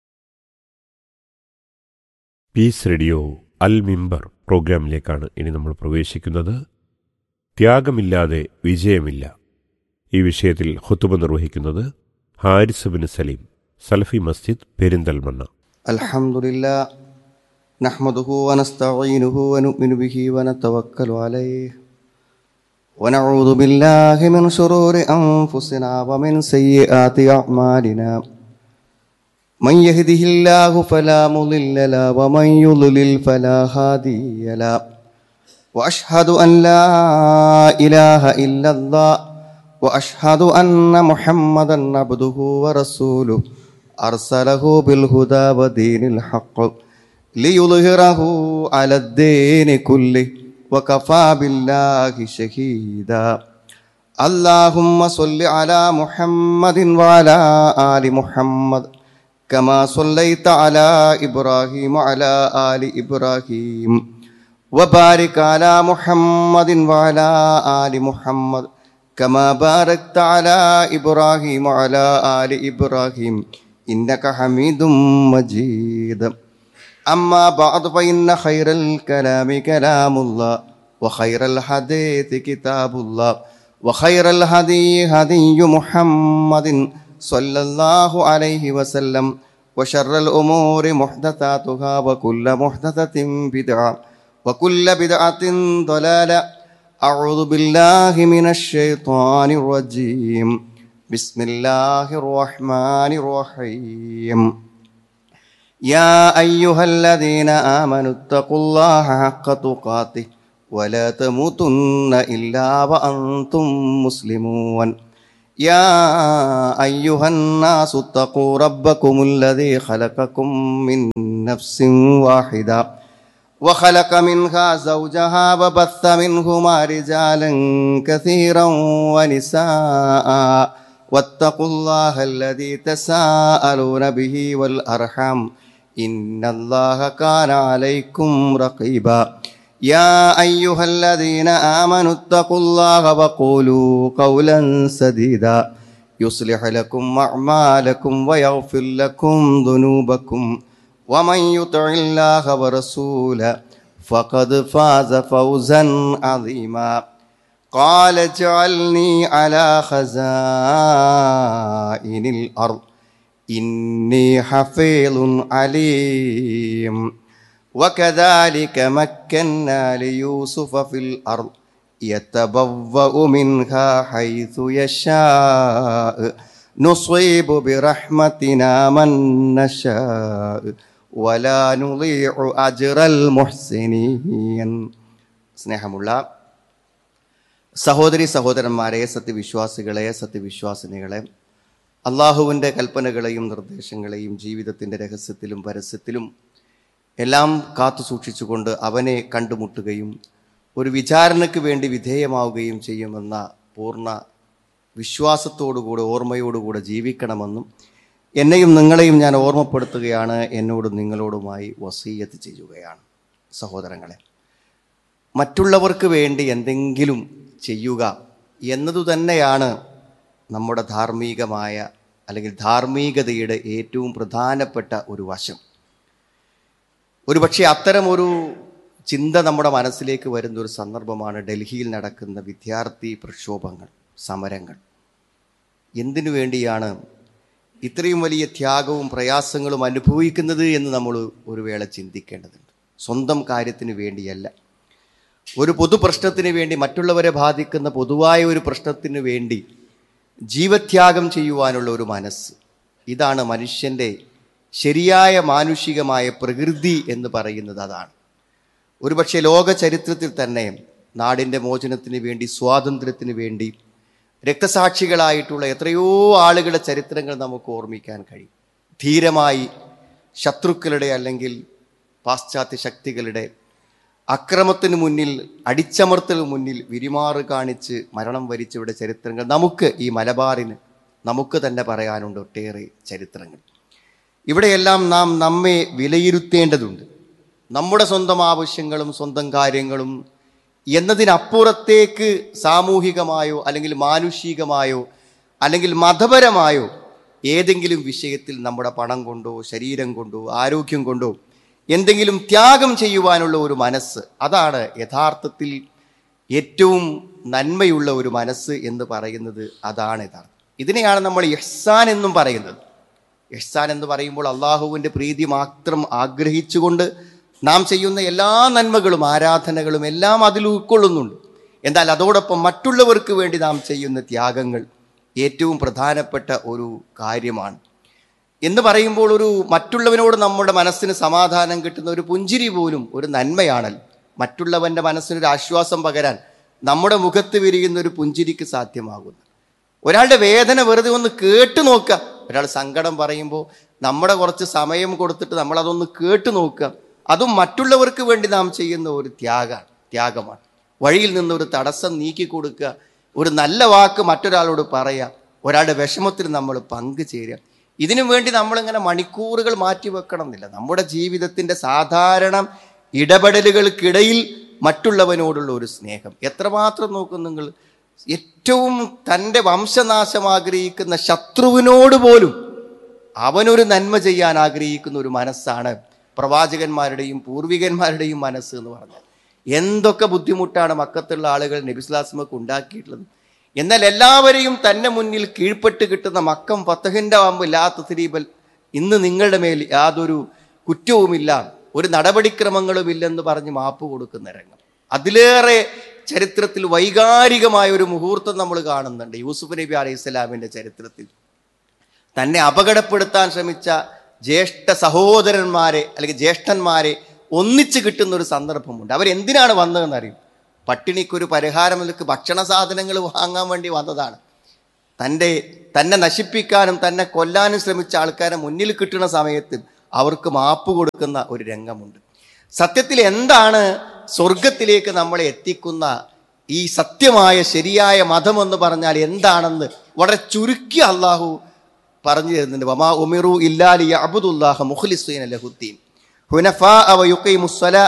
പീസ് റേഡിയോ അൽ മിമ്പർ പ്രോഗ്രാമിലേക്കാണ് ഇനി നമ്മൾ പ്രവേശിക്കുന്നത് ത്യാഗമില്ലാതെ വിജയമില്ല ഈ വിഷയത്തിൽ ഹുത്തുബ നിർവഹിക്കുന്നത് ഹാരിസ് ബിൻ സലീം സലഫി മസ്ജിദ് പെരിന്തൽമണ്ണ الحمد لله نحمده ونستعينه ونؤمن به ونتوكل عليه ونعوذ بالله من شرور أنفسنا ومن سيئات أعمالنا من يهده الله فلا مضل له ومن يضلل فلا هادي له وأشهد أن لا إله إلا الله وأشهد أن محمدا عبده ورسوله أرسله بالهدى ودين الحق ليظهره على الدين كله وكفى بالله شهيدا اللهم صل على محمد وعلى آل محمد كما صليت على إبراهيم وعلى آل إبراهيم وبارك على محمد وعلى آل محمد كما باركت على إبراهيم وعلى آل إبراهيم إنك حميد مجيد أما بعد فإن خير الكلام كلام الله وخير الحديث كتاب الله وخير الهدي هدي محمد صلى الله عليه وسلم وشر الأمور محدثاتها وكل محدثة بدعة وكل بدعة ضلالة أعوذ بالله من الشيطان الرجيم بسم الله الرحمن الرحيم يا أيها الذين آمنوا اتقوا الله حق تقاته ولا تموتن إلا وأنتم مسلمون يا أيها الناس اتقوا ربكم الذي خلقكم من نفس واحدة وخلق منها زوجها وبث منهما رجالا كثيرا ونساء واتقوا الله الذي تساءلون به والأرحام إن الله كان عليكم رقيبا يا أيها الذين آمنوا اتقوا الله وقولوا قولا سديدا يصلح لكم أعمالكم ويغفر لكم ذنوبكم ومن يطع الله ورسوله فقد فاز فوزا عظيما قال اجعلني على خزائن الأرض إني حفيظ عليم وكذلك مكنا ليوسف في الأرض يتبوأ منها حيث يشاء نصيب برحمتنا من نشاء ولا نضيع أجر المحسنين സ്നേഹമുള്ള സഹോദരി സഹോദരന്മാരെ സത്യവിശ്വാസികളെ സത്യവിശ്വാസിനികളെ അള്ളാഹുവിൻ്റെ കൽപ്പനകളെയും നിർദ്ദേശങ്ങളെയും ജീവിതത്തിൻ്റെ രഹസ്യത്തിലും പരസ്യത്തിലും എല്ലാം കാത്തു സൂക്ഷിച്ചുകൊണ്ട് അവനെ കണ്ടുമുട്ടുകയും ഒരു വിചാരണയ്ക്ക് വേണ്ടി വിധേയമാവുകയും ചെയ്യുമെന്ന പൂർണ്ണ വിശ്വാസത്തോടുകൂടെ ഓർമ്മയോടുകൂടെ ജീവിക്കണമെന്നും എന്നെയും നിങ്ങളെയും ഞാൻ ഓർമ്മപ്പെടുത്തുകയാണ് എന്നോടും നിങ്ങളോടുമായി വസീയത്ത് ചെയ്യുകയാണ് സഹോദരങ്ങളെ മറ്റുള്ളവർക്ക് വേണ്ടി എന്തെങ്കിലും ചെയ്യുക എന്നതു തന്നെയാണ് നമ്മുടെ ധാർമ്മികമായ അല്ലെങ്കിൽ ധാർമ്മികതയുടെ ഏറ്റവും പ്രധാനപ്പെട്ട ഒരു വശം ഒരുപക്ഷെ അത്തരമൊരു ചിന്ത നമ്മുടെ മനസ്സിലേക്ക് വരുന്ന ഒരു സന്ദർഭമാണ് ഡൽഹിയിൽ നടക്കുന്ന വിദ്യാർത്ഥി പ്രക്ഷോഭങ്ങൾ സമരങ്ങൾ എന്തിനു വേണ്ടിയാണ് ഇത്രയും വലിയ ത്യാഗവും പ്രയാസങ്ങളും അനുഭവിക്കുന്നത് എന്ന് നമ്മൾ ഒരു വേള ചിന്തിക്കേണ്ടതുണ്ട് സ്വന്തം കാര്യത്തിന് വേണ്ടിയല്ല ഒരു പൊതുപ്രശ്നത്തിന് വേണ്ടി മറ്റുള്ളവരെ ബാധിക്കുന്ന പൊതുവായ ഒരു പ്രശ്നത്തിന് വേണ്ടി ജീവത്യാഗം ചെയ്യുവാനുള്ള ഒരു മനസ്സ് ഇതാണ് മനുഷ്യൻ്റെ ശരിയായ മാനുഷികമായ പ്രകൃതി എന്ന് പറയുന്നത് അതാണ് ഒരുപക്ഷെ ലോക ചരിത്രത്തിൽ തന്നെ നാടിൻ്റെ മോചനത്തിന് വേണ്ടി സ്വാതന്ത്ര്യത്തിന് വേണ്ടി രക്തസാക്ഷികളായിട്ടുള്ള എത്രയോ ആളുകളുടെ ചരിത്രങ്ങൾ നമുക്ക് ഓർമ്മിക്കാൻ കഴിയും ധീരമായി ശത്രുക്കളുടെ അല്ലെങ്കിൽ പാശ്ചാത്യ ശക്തികളുടെ അക്രമത്തിന് മുന്നിൽ അടിച്ചമർത്തലിന് മുന്നിൽ വിരിമാറ് കാണിച്ച് മരണം വരിച്ചവരുടെ ചരിത്രങ്ങൾ നമുക്ക് ഈ മലബാറിന് നമുക്ക് തന്നെ പറയാനുണ്ട് ഒട്ടേറെ ചരിത്രങ്ങൾ ഇവിടെയെല്ലാം നാം നമ്മെ വിലയിരുത്തേണ്ടതുണ്ട് നമ്മുടെ സ്വന്തം ആവശ്യങ്ങളും സ്വന്തം കാര്യങ്ങളും എന്നതിനപ്പുറത്തേക്ക് സാമൂഹികമായോ അല്ലെങ്കിൽ മാനുഷികമായോ അല്ലെങ്കിൽ മതപരമായോ ഏതെങ്കിലും വിഷയത്തിൽ നമ്മുടെ പണം കൊണ്ടോ ശരീരം കൊണ്ടോ ആരോഗ്യം കൊണ്ടോ എന്തെങ്കിലും ത്യാഗം ചെയ്യുവാനുള്ള ഒരു മനസ്സ് അതാണ് യഥാർത്ഥത്തിൽ ഏറ്റവും നന്മയുള്ള ഒരു മനസ്സ് എന്ന് പറയുന്നത് അതാണ് യഥാർത്ഥം ഇതിനെയാണ് നമ്മൾ യഹ്സാൻ എന്നും പറയുന്നത് യഹ്സാൻ എന്ന് പറയുമ്പോൾ അള്ളാഹുവിൻ്റെ പ്രീതി മാത്രം ആഗ്രഹിച്ചുകൊണ്ട് നാം ചെയ്യുന്ന എല്ലാ നന്മകളും ആരാധനകളും എല്ലാം അതിൽ ഉൾക്കൊള്ളുന്നുണ്ട് എന്നാൽ അതോടൊപ്പം മറ്റുള്ളവർക്ക് വേണ്ടി നാം ചെയ്യുന്ന ത്യാഗങ്ങൾ ഏറ്റവും പ്രധാനപ്പെട്ട ഒരു കാര്യമാണ് എന്ന് പറയുമ്പോൾ ഒരു മറ്റുള്ളവനോട് നമ്മുടെ മനസ്സിന് സമാധാനം കിട്ടുന്ന ഒരു പുഞ്ചിരി പോലും ഒരു നന്മയാണല്ലോ മറ്റുള്ളവൻ്റെ മനസ്സിനൊരു ആശ്വാസം പകരാൻ നമ്മുടെ മുഖത്ത് വിരിയുന്ന ഒരു പുഞ്ചിരിക്ക് സാധ്യമാകുന്നു ഒരാളുടെ വേദന വെറുതെ ഒന്ന് കേട്ട് നോക്കുക ഒരാൾ സങ്കടം പറയുമ്പോൾ നമ്മുടെ കുറച്ച് സമയം കൊടുത്തിട്ട് നമ്മൾ അതൊന്ന് കേട്ട് നോക്കുക അതും മറ്റുള്ളവർക്ക് വേണ്ടി നാം ചെയ്യുന്ന ഒരു ത്യാഗമാണ് ത്യാഗമാണ് വഴിയിൽ നിന്ന് ഒരു തടസ്സം നീക്കി കൊടുക്കുക ഒരു നല്ല വാക്ക് മറ്റൊരാളോട് പറയുക ഒരാളുടെ വിഷമത്തിൽ നമ്മൾ പങ്കുചേരുക ഇതിനു വേണ്ടി നമ്മളിങ്ങനെ മണിക്കൂറുകൾ മാറ്റി വെക്കണം എന്നില്ല നമ്മുടെ ജീവിതത്തിൻ്റെ സാധാരണ ഇടപെടലുകൾക്കിടയിൽ മറ്റുള്ളവനോടുള്ള ഒരു സ്നേഹം എത്രമാത്രം നോക്കും നിങ്ങൾ ഏറ്റവും തൻ്റെ വംശനാശം ആഗ്രഹിക്കുന്ന ശത്രുവിനോട് പോലും അവനൊരു നന്മ ചെയ്യാൻ ആഗ്രഹിക്കുന്ന ഒരു മനസ്സാണ് പ്രവാചകന്മാരുടെയും പൂർവികന്മാരുടെയും മനസ്സ് എന്ന് പറഞ്ഞാൽ എന്തൊക്കെ ബുദ്ധിമുട്ടാണ് മക്കത്തുള്ള ആളുകൾ നബിസ്ലാസ്മക്ക് ഉണ്ടാക്കിയിട്ടുള്ളത് എന്നാൽ എല്ലാവരെയും തന്നെ മുന്നിൽ കീഴ്പ്പെട്ട് കിട്ടുന്ന മക്കം ഫത്തഹിൻ്റെ ആകുമ്പോൾ ലാത്ത് തിരീബൽ ഇന്ന് നിങ്ങളുടെ മേൽ യാതൊരു കുറ്റവുമില്ല ഒരു നടപടിക്രമങ്ങളും ഇല്ലെന്ന് പറഞ്ഞ് മാപ്പ് കൊടുക്കുന്ന രംഗം അതിലേറെ ചരിത്രത്തിൽ വൈകാരികമായ ഒരു മുഹൂർത്തം നമ്മൾ കാണുന്നുണ്ട് യൂസുഫ് നബി അലൈഹി സ്വലാമിൻ്റെ ചരിത്രത്തിൽ തന്നെ അപകടപ്പെടുത്താൻ ശ്രമിച്ച ജ്യേഷ്ഠ സഹോദരന്മാരെ അല്ലെങ്കിൽ ജ്യേഷ്ഠന്മാരെ ഒന്നിച്ച് കിട്ടുന്ന ഒരു സന്ദർഭമുണ്ട് അവരെന്തിനാണ് വന്നതെന്ന് അറിയും പട്ടിണിക്കൊരു പരിഹാരം നിൽക്ക് ഭക്ഷണ സാധനങ്ങൾ വാങ്ങാൻ വേണ്ടി വന്നതാണ് തൻ്റെ തന്നെ നശിപ്പിക്കാനും തന്നെ കൊല്ലാനും ശ്രമിച്ച ആൾക്കാരെ മുന്നിൽ കിട്ടുന്ന സമയത്ത് അവർക്ക് മാപ്പ് കൊടുക്കുന്ന ഒരു രംഗമുണ്ട് സത്യത്തിൽ എന്താണ് സ്വർഗത്തിലേക്ക് നമ്മളെ എത്തിക്കുന്ന ഈ സത്യമായ ശരിയായ മതം എന്ന് പറഞ്ഞാൽ എന്താണെന്ന് വളരെ ചുരുക്കി അള്ളാഹു പറഞ്ഞു തരുന്നുണ്ട് വമാ ഉമിറു ഇല്ലാലി അബുദുല്ലാഹ മുഖ്ലിസ്വീൻ ലഹുദ്ദീൻ ഹുനഫാ അവ യുക്കൈമുസ്സല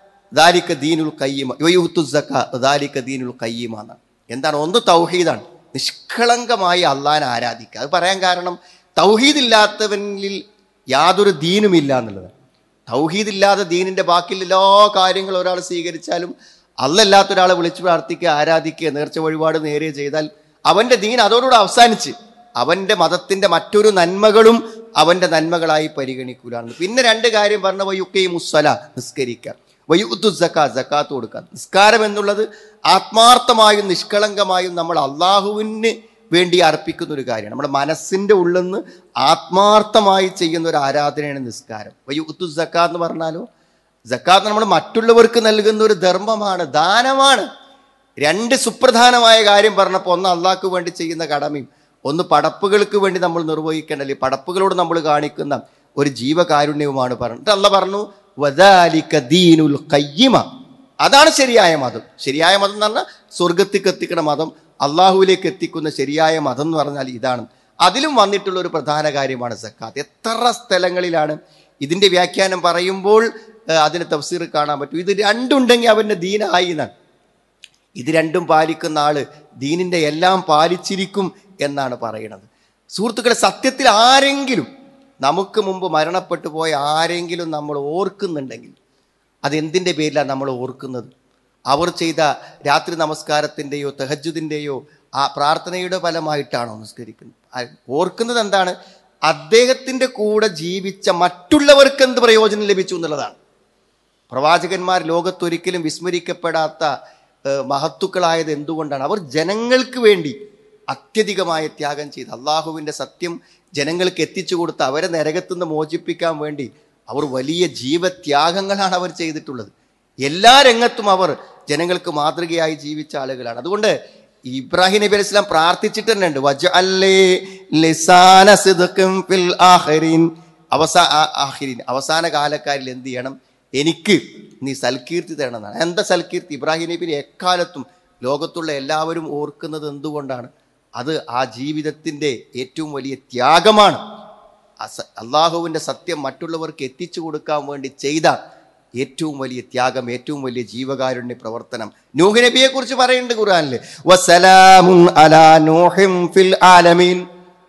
ദാലിക ദീനുൽ കയ്യമ യുയുത്തു സക്ക ദാലിക ദീനുൽ കയ്യമ എന്നാണ് എന്താണ് ഒന്ന് തൗഹീദാണ് നിഷ്കളങ്കമായി അള്ളാഹിനെ ആരാധിക്കുക അത് പറയാൻ കാരണം തൗഹീദ് ഇല്ലാത്തവനിൽ യാതൊരു ദീനുമില്ല എന്നുള്ളത് തൗഹീദ് ഇല്ലാതെ ദീനിന്റെ ബാക്കിയുള്ള എല്ലാ കാര്യങ്ങളും ഒരാൾ സ്വീകരിച്ചാലും അല്ലല്ലാത്ത ഒരാളെ വിളിച്ചു പ്രാർത്ഥിക്കുക ആരാധിക്കുക നേർച്ച വഴിപാട് നേരെ ചെയ്താൽ അവന്റെ ദീൻ അതോടുകൂടെ അവസാനിച്ച് അവന്റെ മതത്തിന്റെ മറ്റൊരു നന്മകളും അവന്റെ നന്മകളായി പരിഗണിക്കൂലാണ് പിന്നെ രണ്ട് കാര്യം പറഞ്ഞ വയുക്കയും മുസ്സല നിസ്കരിക്കുക വയുദ്ദു സക്കാ സക്കാത്ത് കൊടുക്കുക നിസ്കാരം എന്നുള്ളത് ആത്മാർത്ഥമായും നിഷ്കളങ്കമായും നമ്മൾ അള്ളാഹുവിന് വേണ്ടി അർപ്പിക്കുന്ന ഒരു കാര്യമാണ് നമ്മുടെ മനസ്സിന്റെ ഉള്ളിൽ നിന്ന് ആത്മാർത്ഥമായി ചെയ്യുന്ന ഒരു ആരാധനയാണ് നിസ്കാരം വയുദ്ദു സക്കാ എന്ന് പറഞ്ഞാലോ സക്കാത്ത് നമ്മൾ മറ്റുള്ളവർക്ക് നൽകുന്ന ഒരു ധർമ്മമാണ് ദാനമാണ് രണ്ട് സുപ്രധാനമായ കാര്യം പറഞ്ഞപ്പോൾ ഒന്ന് അള്ളാഹ്ക്ക് വേണ്ടി ചെയ്യുന്ന കടമയും ഒന്ന് പടപ്പുകൾക്ക് വേണ്ടി നമ്മൾ നിർവഹിക്കേണ്ടല്ലേ പടപ്പുകളോട് നമ്മൾ കാണിക്കുന്ന ഒരു ജീവകാരുണ്യവുമാണ് പറഞ്ഞിട്ട് അല്ല പറഞ്ഞു വദാലിക ദീനുൽ കയ്യിമ അതാണ് ശരിയായ മതം ശരിയായ മതം എന്ന് പറഞ്ഞാൽ സ്വർഗത്തേക്ക് എത്തിക്കുന്ന മതം അള്ളാഹുവിലേക്ക് എത്തിക്കുന്ന ശരിയായ മതം എന്ന് പറഞ്ഞാൽ ഇതാണ് അതിലും വന്നിട്ടുള്ള ഒരു പ്രധാന കാര്യമാണ് സക്കാത്ത് എത്ര സ്ഥലങ്ങളിലാണ് ഇതിന്റെ വ്യാഖ്യാനം പറയുമ്പോൾ ഏഹ്, അതിന് തഫ്സീർ കാണാൻ പറ്റും ഇത് രണ്ടുണ്ടെങ്കിൽ അവന്റെ ദീനായി എന്നാണ് ഇത് രണ്ടും പാലിക്കുന്ന ആള് ദീനിന്റെ എല്ലാം പാലിച്ചിരിക്കും എന്നാണ് പറയുന്നത് സുഹൃത്തുക്കളെ സത്യത്തിൽ ആരെങ്കിലും നമുക്ക് മുമ്പ് മരണപ്പെട്ടു പോയ ആരെങ്കിലും നമ്മൾ ഓർക്കുന്നുണ്ടെങ്കിൽ അതെന്തിൻ്റെ പേരിലാണ് നമ്മൾ ഓർക്കുന്നത് അവർ ചെയ്ത രാത്രി നമസ്കാരത്തിൻ്റെയോ തെഹജുദിൻ്റെയോ ആ പ്രാർത്ഥനയുടെ ഫലമായിട്ടാണോ നമസ്കരിക്കുന്നത് ആ ഓർക്കുന്നത് എന്താണ് അദ്ദേഹത്തിൻ്റെ കൂടെ ജീവിച്ച മറ്റുള്ളവർക്ക് എന്ത് പ്രയോജനം ലഭിച്ചു എന്നുള്ളതാണ് പ്രവാചകന്മാർ ലോകത്തൊരിക്കലും വിസ്മരിക്കപ്പെടാത്ത ഏഹ്, മഹത്തുക്കളായത് എന്തുകൊണ്ടാണ് അവർ ജനങ്ങൾക്ക് വേണ്ടി അത്യധികമായ ത്യാഗം ചെയ്ത് അള്ളാഹുവിൻ്റെ സത്യം ജനങ്ങൾക്ക് എത്തിച്ചു കൊടുത്ത് അവരെ നരകത്തുനിന്ന് മോചിപ്പിക്കാൻ വേണ്ടി അവർ വലിയ ജീവത്യാഗങ്ങളാണ് അവർ ചെയ്തിട്ടുള്ളത് എല്ലാ രംഗത്തും അവർ ജനങ്ങൾക്ക് മാതൃകയായി ജീവിച്ച ആളുകളാണ് അതുകൊണ്ട് ഇബ്രാഹിം നബി അലൈഹി സ്വലാം പ്രാർത്ഥിച്ചിട്ട് തന്നെ ഉണ്ട് വജഅല്ലി ലിസാന സിദ്ഖിൻ ഫിൽ ആഖിരീൻ അവസാ ആ- ആഖിരീൻ അവസാന കാലക്കാരിൽ എന്ത് ചെയ്യണം എനിക്ക് നീ സൽകീർത്തി തരണം എന്നാണ് എന്താ സൽകീർത്തി ഇബ്രാഹിം നബിനെ എക്കാലത്തും ലോകത്തുള്ള എല്ലാവരും ഓർക്കുന്നത് എന്തുകൊണ്ടാണ് അത് ആ ജീവിതത്തിന്റെ ഏറ്റവും വലിയ ത്യാഗമാണ് അസ- അള്ളാഹുവിന്റെ സത്യം മറ്റുള്ളവർക്ക് എത്തിച്ചു കൊടുക്കാൻ വേണ്ടി ചെയ്ത ഏറ്റവും വലിയ ത്യാഗം ഏറ്റവും വലിയ ജീവകാരുണ്യ പ്രവർത്തനം നൂഹ് നബിയെ കുറിച്ച് പറയുന്നുണ്ട് ഖുർആനില് വസലാമുൻ അലാ നൂഹിൻ ഫിൽ ആലമീൻ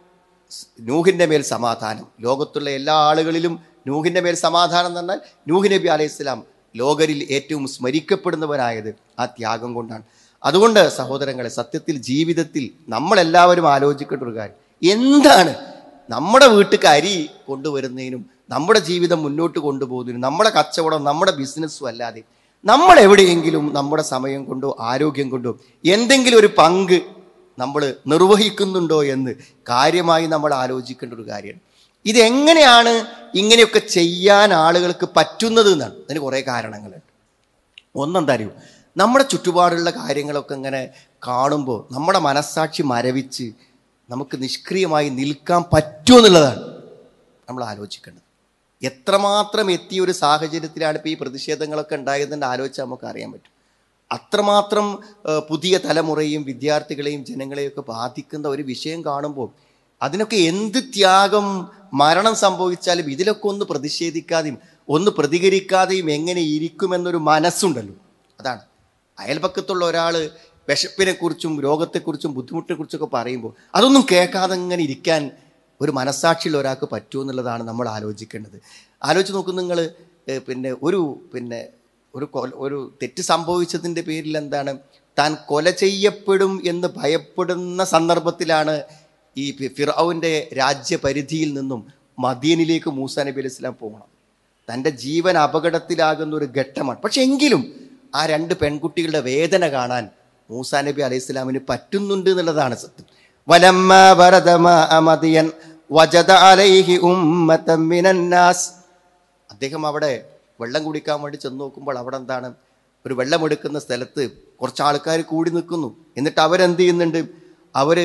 നൂഹിന്റെ മേൽ സമാധാനം ലോകത്തുള്ള എല്ലാ ആളുകളിലും നൂഹിന്റെ മേൽ സമാധാനം എന്ന് പറഞ്ഞാൽ നൂഹ് നബി അലൈഹി സ്വലാം ലോകരിൽ ഏറ്റവും സ്മരിക്കപ്പെടുന്നവനായത് ആ ത്യാഗം കൊണ്ടാണ് അതുകൊണ്ട് സഹോദരങ്ങളെ സത്യത്തിൽ ജീവിതത്തിൽ നമ്മളെല്ലാവരും ആലോചിക്കേണ്ട ഒരു കാര്യം എന്താണ് നമ്മുടെ വീട്ടിലേക്ക് അരി കൊണ്ടുവരുന്നതിനും നമ്മുടെ ജീവിതം മുന്നോട്ട് കൊണ്ടുപോകുന്നതിനും നമ്മുടെ കച്ചവടം നമ്മുടെ ബിസിനസ്സും അല്ലാതെ നമ്മൾ എവിടെയെങ്കിലും നമ്മുടെ സമയം കൊണ്ടോ ആരോഗ്യം കൊണ്ടോ എന്തെങ്കിലും ഒരു പങ്ക് നമ്മൾ നിർവഹിക്കുന്നുണ്ടോ എന്ന് കാര്യമായി നമ്മൾ ആലോചിക്കേണ്ട ഒരു കാര്യമാണ് ഇതെങ്ങനെയാണ് ഇങ്ങനെയൊക്കെ ചെയ്യാൻ ആളുകൾക്ക് പറ്റുന്നത് എന്നാണ് അതിന് കുറേ കാരണങ്ങളുണ്ട് ഒന്നെന്താ അറിയൂ നമ്മുടെ ചുറ്റുപാടുള്ള കാര്യങ്ങളൊക്കെ ഇങ്ങനെ കാണുമ്പോൾ നമ്മുടെ മനസ്സാക്ഷി മരവിച്ച് നമുക്ക് നിഷ്ക്രിയമായി നിൽക്കാൻ പറ്റുമെന്നുള്ളതാണ് നമ്മൾ ആലോചിക്കേണ്ടത് എത്രമാത്രം എത്തിയ ഒരു സാഹചര്യത്തിലാണ് ഇപ്പോൾ ഈ പ്രതിഷേധങ്ങളൊക്കെ ഉണ്ടായതെന്ന് ആലോചിച്ചാൽ നമുക്ക് അറിയാൻ പറ്റും അത്രമാത്രം ആ, പുതിയ തലമുറയും വിദ്യാർത്ഥികളെയും ജനങ്ങളെയൊക്കെ ബാധിക്കുന്ന ഒരു വിഷയം കാണുമ്പോൾ അതിനൊക്കെ എന്ത് ത്യാഗം മരണം സംഭവിച്ചാലും ഇതിലൊക്കെ ഒന്ന് പ്രതിഷേധിക്കാതെയും ഒന്ന് പ്രതികരിക്കാതെയും എങ്ങനെ ഇരിക്കുമെന്നൊരു മനസ്സുണ്ടല്ലോ അതാണ് അയൽപക്കത്തുള്ള ഒരാൾ വിശപ്പിനെക്കുറിച്ചും രോഗത്തെക്കുറിച്ചും ബുദ്ധിമുട്ടിനെക്കുറിച്ചൊക്കെ പറയുമ്പോൾ അതൊന്നും കേൾക്കാതെ ഇങ്ങനെ ഇരിക്കാൻ ഒരു മനസ്സാക്ഷിയുള്ള ഒരാൾക്ക് പറ്റുമോ എന്നുള്ളതാണ് നമ്മൾ ആലോചിക്കേണ്ടത് ആലോചിച്ച് നോക്കും നിങ്ങൾ പിന്നെ ഒരു പിന്നെ ഒരു കൊല ഒരു തെറ്റ് സംഭവിച്ചതിൻ്റെ പേരിൽ എന്താണ് താൻ കൊല ചെയ്യപ്പെടും എന്ന് ഭയപ്പെടുന്ന സന്ദർഭത്തിലാണ് ഈ ഫി- ഫിറൗന്റെ രാജ്യപരിധിയിൽ നിന്നും മദീനിലേക്ക് മൂസ നബി അലൈഹി സ്വലാം പോകണം തൻ്റെ ജീവൻ അപകടത്തിലാകുന്ന ഒരു ഘട്ടമാണ് പക്ഷെ എങ്കിലും ആ രണ്ട് പെൺകുട്ടികളുടെ വേദന കാണാൻ മൂസാ നബി അലൈഹി സ്വലാമിന് പറ്റുന്നുണ്ട് എന്നുള്ളതാണ് സത്യം വലമ്മ വരദമ അമദിയൻ വജദ അലൈഹി ഉമ്മത്തം മിനന്നാസ് അദ്ദേഹം അവിടെ വെള്ളം കുടിക്കാൻ വേണ്ടി ചെന്ന് നോക്കുമ്പോൾ അവിടെ എന്താണ് ഒരു വെള്ളമെടുക്കുന്ന സ്ഥലത്ത് കുറച്ച് ആൾക്കാർ കൂടി നിൽക്കുന്നു എന്നിട്ട് അവരെന്ത് ചെയ്യുന്നുണ്ട് അവര്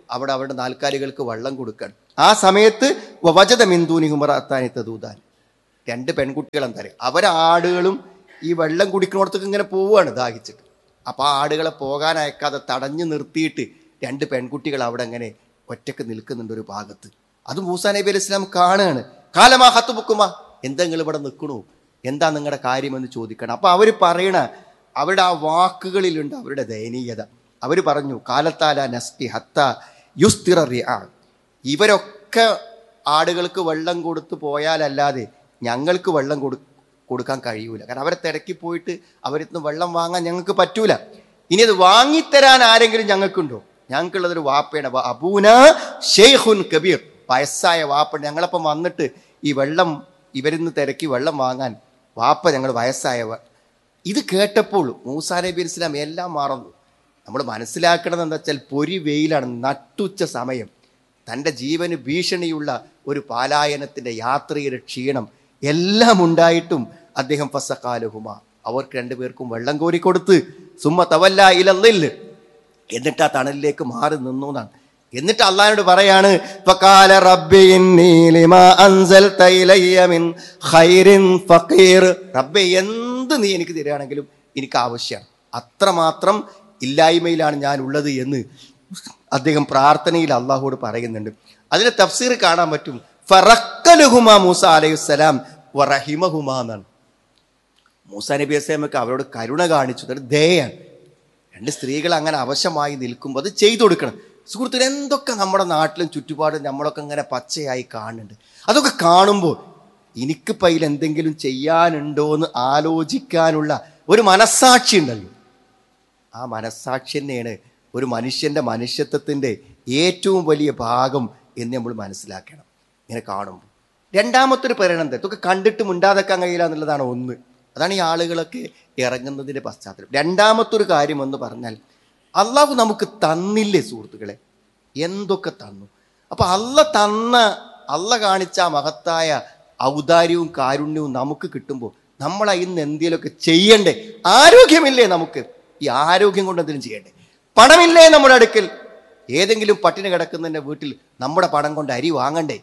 അവിടെ അവരുടെ നാൽക്കാലികൾക്ക് വെള്ളം കൊടുക്കണം ആ സമയത്ത് വജത മിന്ദൂനി ഹുമറാത്താനി തദൂതാൻ രണ്ട് പെൺകുട്ടികൾ എന്താ പറയുക അവരെ ആടുകളും ഈ വെള്ളം കുടിക്കുന്നിടത്തേക്ക് ഇങ്ങനെ പോവുകയാണ് ദാഹിച്ചിട്ട് അപ്പോൾ ആ ആടുകളെ പോകാൻ അയക്കാതെ തടഞ്ഞു നിർത്തിയിട്ട് രണ്ട് പെൺകുട്ടികൾ അവിടെ അങ്ങനെ ഒറ്റക്ക് നിൽക്കുന്നുണ്ട് ഒരു ഭാഗത്ത് അത് മൂസാ നബി അലൈഹി ഇസ്ലാം കാണുകയാണ് കാലമാ ഹത്ത് ബുക്കുമാ എന്താ നിങ്ങൾ ഇവിടെ നിൽക്കണു എന്താ നിങ്ങളുടെ കാര്യമെന്ന് ചോദിക്കണം അപ്പോൾ അവർ പറയണ അവരുടെ ആ വാക്കുകളിലുണ്ട് അവരുടെ ദയനീയത അവർ പറഞ്ഞു കാലത്താല നസ്തി ഹത്ത യുസ്തിറ റിആ ഇവരൊക്കെ ആടുകൾക്ക് വെള്ളം കൊടുത്ത് പോയാലല്ലാതെ ഞങ്ങൾക്ക് വെള്ളം കൊടു കൊടുക്കാൻ കഴിയൂല കാരണം അവരെ തിരക്കി പോയിട്ട് അവരിന്ന് വെള്ളം വാങ്ങാൻ ഞങ്ങൾക്ക് പറ്റൂല ഇനി അത് വാങ്ങിത്തരാൻ ആരെങ്കിലും ഞങ്ങൾക്കുണ്ടോ ഞങ്ങൾക്കുള്ളതൊരു വാപ്പയാണ് വ അബൂന ഷെയ്ഖുൻ കബീർ വയസ്സായ വാപ്പ ഞങ്ങളപ്പം വന്നിട്ട് ഈ വെള്ളം ഇവരിന്ന് തിരക്കി വെള്ളം വാങ്ങാൻ വാപ്പ ഞങ്ങൾ വയസ്സായവ ഇത് കേട്ടപ്പോൾ മൂസാ നബി അലൈഹി ഇസ്ലാം എല്ലാം മറന്നു നമ്മൾ മനസ്സിലാക്കണത് എന്താ വെച്ചാൽ പൊരി വെയിലാണ് നട്ടുച്ച സമയം തൻ്റെ ജീവന് ഭീഷണിയുള്ള ഒരു പാലായനത്തിൻ്റെ യാത്രയുടെ ക്ഷീണം എല്ലാം ഉണ്ടായിട്ടും അദ്ദേഹം ഫസക്കാലുഹുമ അവർക്ക് രണ്ടുപേർക്കും വെള്ളം കോരി കൊടുത്ത് സുമ്മ തവല്ല ഇലന്നില്ല എന്നിട്ട് ആ തണലിലേക്ക് മാറി നിന്നു എന്നാണ് എന്നിട്ട് അള്ളഹാനോട് പറയാണ് ഫഖാല റബ്ബി ഇന്നി ലിമാ അൻസൽത ഇലയ്യ മിൻ ഖൈറിൻ ഫഖീർ റബ്ബേ എന്ത് നീ എനിക്ക് തരികയാണെങ്കിലും എനിക്ക് ആവശ്യമാണ് അത്രമാത്രം ഇല്ലായ്മയിലാണ് ഞാൻ ഉള്ളത് എന്ന് അദ്ദേഹം പ്രാർത്ഥനയിൽ അള്ളാഹുവോട് പറയുന്നുണ്ട് അതിന് തഫ്സീർ കാണാൻ പറ്റും ഫറക്കലുഹുമ മൂസ അലൈഹിസ്സലാം വറഹിമഹുമ എന്നാണ് മൂസ നബി അസ്ലാമൊക്കെ അവരോട് കരുണ കാണിച്ചു അതൊരു ദയാണ് രണ്ട് സ്ത്രീകൾ അങ്ങനെ അവശമായി നിൽക്കുമ്പോൾ അത് ചെയ്തു കൊടുക്കണം സുഹൃത്തുക്കൾ എന്തൊക്കെ നമ്മുടെ നാട്ടിലും ചുറ്റുപാടും നമ്മളൊക്കെ ഇങ്ങനെ പച്ചയായി കാണുന്നുണ്ട് അതൊക്കെ കാണുമ്പോൾ എനിക്കിപ്പോൾ അതിൽ എന്തെങ്കിലും ചെയ്യാനുണ്ടോ എന്ന് ആലോചിക്കാനുള്ള ഒരു മനസ്സാക്ഷി ഉണ്ടല്ലോ ആ മനസ്സാക്ഷി തന്നെയാണ് ഒരു മനുഷ്യൻ്റെ മനുഷ്യത്വത്തിൻ്റെ ഏറ്റവും വലിയ ഭാഗം എന്ന് നമ്മൾ മനസ്സിലാക്കണം ഇങ്ങനെ കാണുമ്പോൾ രണ്ടാമത്തെ ഒരു പരിണത ഇതൊക്കെ കണ്ടിട്ട് മുണ്ടാതെക്കാൻ കഴിയില്ല എന്നുള്ളതാണ് ഒന്ന് അതാണ് ഈ ആളുകളൊക്കെ ഇറങ്ങുന്നതിൻ്റെ പശ്ചാത്തലം രണ്ടാമത്തെ ഒരു കാര്യം എന്ന് പറഞ്ഞാൽ അള്ളാഹു നമുക്ക് തന്നില്ലേ സുഹൃത്തുക്കളെ എന്തൊക്കെ തന്നു അപ്പൊ അല്ല തന്ന അല്ല കാണിച്ച ആ മഹത്തായ ഔദാര്യവും കാരുണ്യവും നമുക്ക് കിട്ടുമ്പോൾ നമ്മൾ ഇന്ന് എന്തെങ്കിലുമൊക്കെ ചെയ്യണ്ടേ ആരോഗ്യമില്ലേ നമുക്ക് ഈ ആരോഗ്യം കൊണ്ട് എന്തെങ്കിലും ചെയ്യണ്ടേ പണമില്ലേ നമ്മുടെ അടുക്കൽ ഏതെങ്കിലും പട്ടിണി കിടക്കുന്നതിൻ്റെ വീട്ടിൽ നമ്മുടെ പണം കൊണ്ട് അരി വാങ്ങണ്ടേ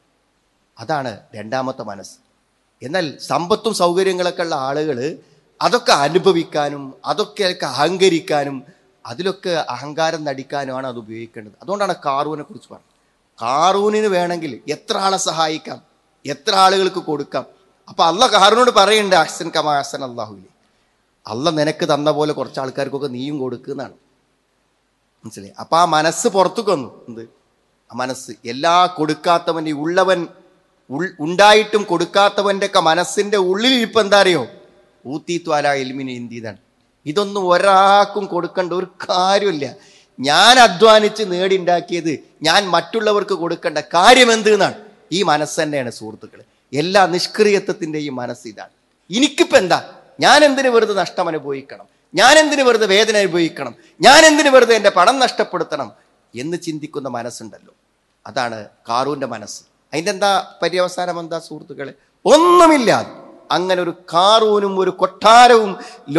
അതാണ് രണ്ടാമത്തെ മനസ്സ് എന്നാൽ സമ്പത്തും സൗകര്യങ്ങളൊക്കെ ഉള്ള ആളുകൾ അതൊക്കെ അനുഭവിക്കാനും അതൊക്കെ അഹങ്കരിക്കാനും അതിലൊക്കെ അഹങ്കാരം നടിക്കാനുമാണ് അത് ഉപയോഗിക്കേണ്ടത് അതുകൊണ്ടാണ് കാറൂനെ കുറിച്ച് പറഞ്ഞത് കാറൂനിന് വേണമെങ്കിൽ എത്ര ആളെ സഹായിക്കാം എത്ര ആളുകൾക്ക് കൊടുക്കാം അപ്പൊ അല്ല കാറൂനോട് പറയണ്ടേ അഹ്സൻ കമാ അഹ്സൻ അള്ളാഹുലി അല്ല നിനക്ക് തന്ന പോലെ കുറച്ച് ആൾക്കാർക്കൊക്കെ നീയും കൊടുക്കുന്നതാണ് മനസ്സിലായി അപ്പൊ ആ മനസ്സ് പുറത്തേക്ക് വന്നു എന്ത് ആ മനസ്സ് എല്ലാ കൊടുക്കാത്തവൻ ഈ ഉള്ളവൻ ഉൾ- ഉണ്ടായിട്ടും കൊടുക്കാത്തവന്റെ ഒക്കെ മനസ്സിന്റെ ഉള്ളിൽ ഇപ്പൊ എന്താ അറിയോ ഊത്തിത്വാല എൽമിന് ഇന്ത്യതാണ് ഇതൊന്നും ഒരാൾക്കും കൊടുക്കേണ്ട ഒരു കാര്യമില്ല ഞാൻ അധ്വാനിച്ച് നേടിണ്ടാക്കിയത് ഞാൻ മറ്റുള്ളവർക്ക് കൊടുക്കേണ്ട കാര്യം എന്ത് എന്നാണ് ഈ മനസ്സ് തന്നെയാണ് സുഹൃത്തുക്കൾ എല്ലാ നിഷ്ക്രിയത്വത്തിന്റെയും മനസ്സ് ഇതാണ് എനിക്കിപ്പോ എന്താ ഞാൻ എന്തിനു വെറുതെ നഷ്ടം അനുഭവിക്കണം ഞാൻ എന്തിനു വെറുതെ വേദന അനുഭവിക്കണം ഞാൻ എന്തിനു വെറുതെ എൻ്റെ പണം നഷ്ടപ്പെടുത്തണം എന്ന് ചിന്തിക്കുന്ന മനസ്സുണ്ടല്ലോ അതാണ് കാറൂന്റെ മനസ്സ് അതിൻ്റെ എന്താ പര്യവസാനം എന്താ സുഹൃത്തുക്കളെ ഒന്നുമില്ലാതെ അങ്ങനെ ഒരു കാറൂനും ഒരു കൊട്ടാരവും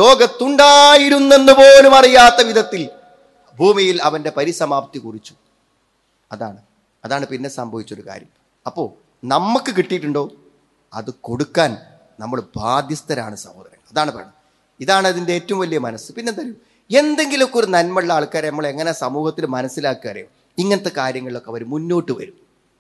ലോകത്തുണ്ടായിരുന്നെന്ന് പോലും അറിയാത്ത വിധത്തിൽ ഭൂമിയിൽ അവന്റെ പരിസമാപ്തി കുറിച്ചു അതാണ് അതാണ് പിന്നെ സംഭവിച്ചൊരു കാര്യം അപ്പോൾ നമുക്ക് കിട്ടിയിട്ടുണ്ടോ അത് കൊടുക്കാൻ നമ്മൾ ബാധ്യസ്ഥരാണ് സഹോദരൻ അതാണ് പറയുന്നത് ഇതാണ് അതിൻ്റെ ഏറ്റവും വലിയ മനസ്സ് പിന്നെ എന്താ അറിയോ? എന്തെങ്കിലുമൊക്കെ ഒരു നന്മയുള്ള ആൾക്കാരെ നമ്മൾ എങ്ങനെ സമൂഹത്തിൽ മനസ്സിലാക്കുക അറിയോ ഇങ്ങനത്തെ കാര്യങ്ങളിലൊക്കെ അവർ മുന്നോട്ട് വരും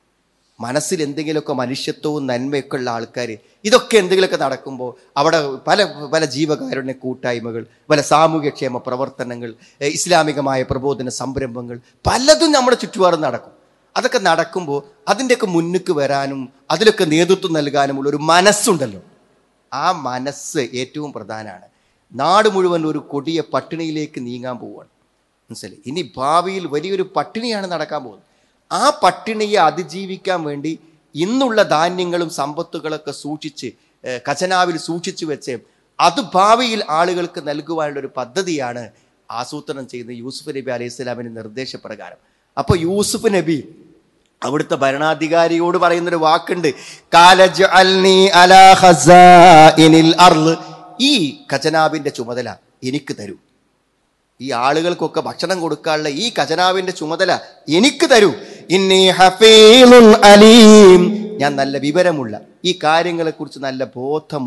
മനസ്സിൽ എന്തെങ്കിലുമൊക്കെ മനുഷ്യത്വവും നന്മയൊക്കെ ഉള്ള ആൾക്കാർ ഇതൊക്കെ എന്തെങ്കിലുമൊക്കെ നടക്കുമ്പോൾ അവിടെ പല പല ജീവകാരുണ്യ കൂട്ടായ്മകൾ പല സാമൂഹ്യക്ഷേമ പ്രവർത്തനങ്ങൾ ഏഹ് ഇസ്ലാമികമായ പ്രബോധന സംരംഭങ്ങൾ പലതും നമ്മുടെ ചുറ്റുപാടും നടക്കും അതൊക്കെ നടക്കുമ്പോൾ അതിൻ്റെയൊക്കെ മുന്നിക്ക് വരാനും അതിലൊക്കെ നേതൃത്വം നൽകാനുമുള്ള ഒരു മനസ്സുണ്ടല്ലോ ആ മനസ്സ് ഏറ്റവും പ്രധാനമാണ് നാട് മുഴുവൻ ഒരു കൊടിയ പട്ടിണിയിലേക്ക് നീങ്ങാൻ പോവുകയാണ് മനസ്സിലായി ഇനി ഭാവിയിൽ വലിയൊരു പട്ടിണിയാണ് നടക്കാൻ പോകുന്നത് ആ പട്ടിണിയെ അതിജീവിക്കാൻ വേണ്ടി ഇന്നുള്ള ധാന്യങ്ങളും സമ്പത്തുകളൊക്കെ സൂക്ഷിച്ച് ഏഹ്, ഖജനാവിൽ സൂക്ഷിച്ചു വെച്ച് അത് ഭാവിയിൽ ആളുകൾക്ക് നൽകുവാനുള്ള ഒരു പദ്ധതിയാണ് ആസൂത്രണം ചെയ്യുന്ന യൂസുഫ് നബി അലൈഹി സ്വലാമിന്റെ നിർദ്ദേശപ്രകാരം അപ്പൊ യൂസുഫ് നബി അവിടുത്തെ ഭരണാധികാരിയോട് പറയുന്നൊരു വാക്കുണ്ട് കാലജ്അൽനി അലാ ഖസാഇനിൽ അർള്. ഈ ഖജനാവിന്റെ ചുമതല എനിക്ക് തരൂ ഈ ആളുകൾക്കൊക്കെ ഭക്ഷണം കൊടുക്കാനുള്ള ഈ ഖജനാവിന്റെ ചുമതല എനിക്ക് തരൂ ഇന്നി ഹഫീളുൻ അലീം ഞാൻ നല്ല വിവരമുള്ള ഈ കാര്യങ്ങളെക്കുറിച്ച് നല്ല ബോധം